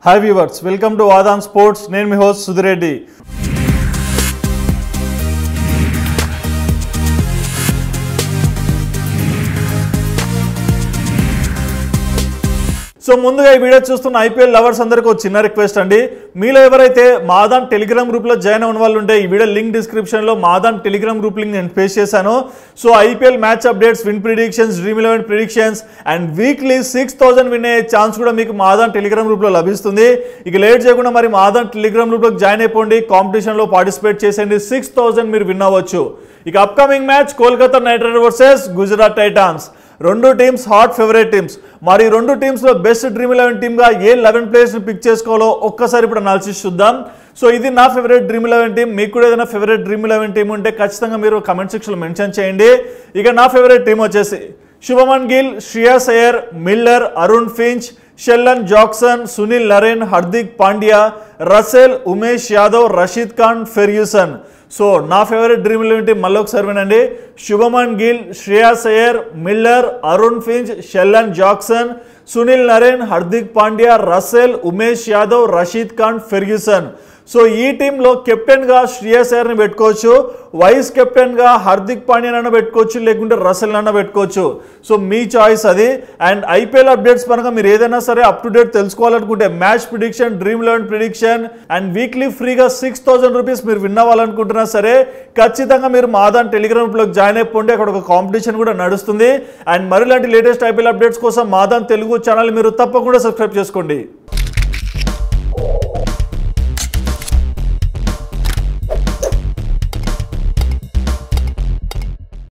hi viewers welcome to వాదాన్ sports నేను మీ హోస్ట్ సుధిరెడ్డి సో ముందుగా ఈ వీడియో చూస్తున్న ఐపీఎల్ లవర్స్ అందరికీ ఒక చిన్న రిక్వెస్ట్ అండి మీలో ఎవరైతే మాదాన్ టెలిగ్రామ్ గ్రూప్లో జాయిన్ అయిన వాళ్ళు ఉంటే ఈ వీడియో లింక్ డిస్క్రిప్షన్లో మాదాన్ టెలిగ్రామ్ గ్రూప్ లింక్ నేను పేస్ట్ చేశాను so IPL match updates win predictions dream eleven predictions and weekly six thousand win అయ్యే ఛాన్స్ కూడా మీకు మాదాన్ టెలిగ్రామ్ గ్రూప్లో లభిస్తుంది ఇక లేట్ చేయకుండా మరి మాదాన్ టెలిగ్రామ్ గ్రూప్లోకి జాయిన్ అయిపోండి కాంపిటీషన్లో పార్టిసిపేట్ చేసేయండి సిక్స్ థౌసండ్ మీరు విన్ అవ్వచ్చు ఇక upcoming match Kolkata Knight Rider versus Gujarat Titans రెండు టీమ్స్ హాట్ ఫేవరెట్ టీమ్స్ మరి ఈ రెండు టీమ్స్లో బెస్ట్ డ్రీమ్ ఎలెవెన్ టీమ్గా ఏ లెవెన్ ప్లేయర్స్ని పిక్ చేసుకోవాలో ఒక్కసారి ఇప్పుడు అనాలిసిస్ చూద్దాం సో ఇది నా ఫేవరెట్ డ్రీమ్ ఎలెవెన్ టీం మీకు కూడా ఏదైనా ఫేవరెట్ డ్రీమ్ ఎలెవెన్ టీం ఉంటే ఖచ్చితంగా మీరు కమెంట్ సెక్షన్లో మెన్షన్ చేయండి ఇక నా ఫేవరెట్ టీం వచ్చేసి Shubman Gill Shreyas Iyer Miller Aaron Finch Sheldon Jackson Sunil Narine Hardik Pandya Russell Umesh Yadav Rashid Khan Ferguson so నా ఫేవరెట్ డ్రీమ్ ఎలెవెన్ టీం మళ్ళీ ఒకసారి వినండి Shubman Gill Shreyas Iyer Miller Aaron Finch Sheldon Jackson Sunil Narine Hardik Pandya Russell Umesh Yadav Rashid Khan Ferguson so ఈ టీంలో కెప్టెన్గా శ్రేయస్ అయ్యర్ని పెట్టుకోవచ్చు వైస్ కెప్టెన్గా హార్దిక్ పాండ్యానైనా పెట్టుకోవచ్చు లేకుంటే రసెల్ అన్న పెట్టుకోవచ్చు సో మీ చాయిస్ అది అండ్ ఐపీఎల్ అప్డేట్స్ పరంగా మీరు ఏదైనా సరే అప్ టు డేట్ తెలుసుకోవాలనుకుంటే match prediction dream eleven prediction and weekly ఫ్రీగా సిక్స్ థౌసండ్ రూపీస్ మీరు విన్ అవ్వాలనుకుంటున్నా సరే ఖచ్చితంగా మీరు మాదాన్ టెలిగ్రామ్ గ్రూప్లోకి జాయిన్ అయిపోండి అక్కడ ఒక కాంపిటీషన్ కూడా నడుస్తుంది అండ్ మరిలాంటి లేటెస్ట్ ఐపీఎల్ అప్డేట్స్ కోసం మాదాన్ తెలుగు ఛానల్ మీరు తప్పకుండా సబ్స్క్రైబ్ చేసుకోండి